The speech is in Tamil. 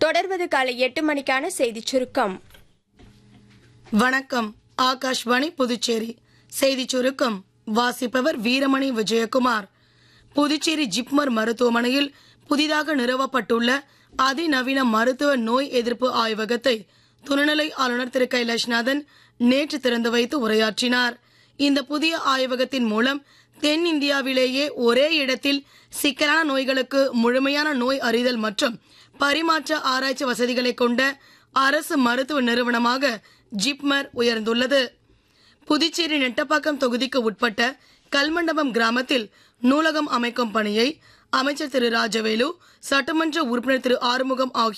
தொடர்வது காலை எட்டு மணிக்கான செய்திச் சுருக்கம் வணக்கம் ஆகாஷ்வாணி புதுச்சேரி செய்திச் சுருக்கம் வாசிப்பவர் வீரமணி விஜயகுமார் புதுச்சேரி ஜிப்மர் மருத்துவமனையில் புதிதாக நிறுவப்பட்டுள்ள அதிநவீன மருத்துவ நோய் எதிர்ப்பு ஆய்வகத்தை துணைநிலை ஆளுநர் திரு கைலாஷ்நாதன் நேற்று திறந்து வைத்து உரையாற்றினார் இந்த புதிய ஆய்வகத்தின் மூலம் தென்னிந்தியாவிலேயே ஒரே இடத்தில் சிக்கலான நோய்களுக்கு முழுமையான நோய் அறிதல் மற்றும் பரிமாற்ற ஆராய்ச்சி வசதிகளை கொண்ட அரசு மருத்துவ நிறுவனமாக ஜிப்மர் உயர்ந்துள்ளது புதுச்சேரி நெட்டப்பாக்கம் தொகுதிக்கு உட்பட்ட கல்மண்டபம் கிராமத்தில் நூலகம் அமைக்கும் பணியை அமைச்சர் திரு ராஜவேலு சட்டமன்ற உறுப்பினர் திரு ஆறுமுகம் ஆகியோர்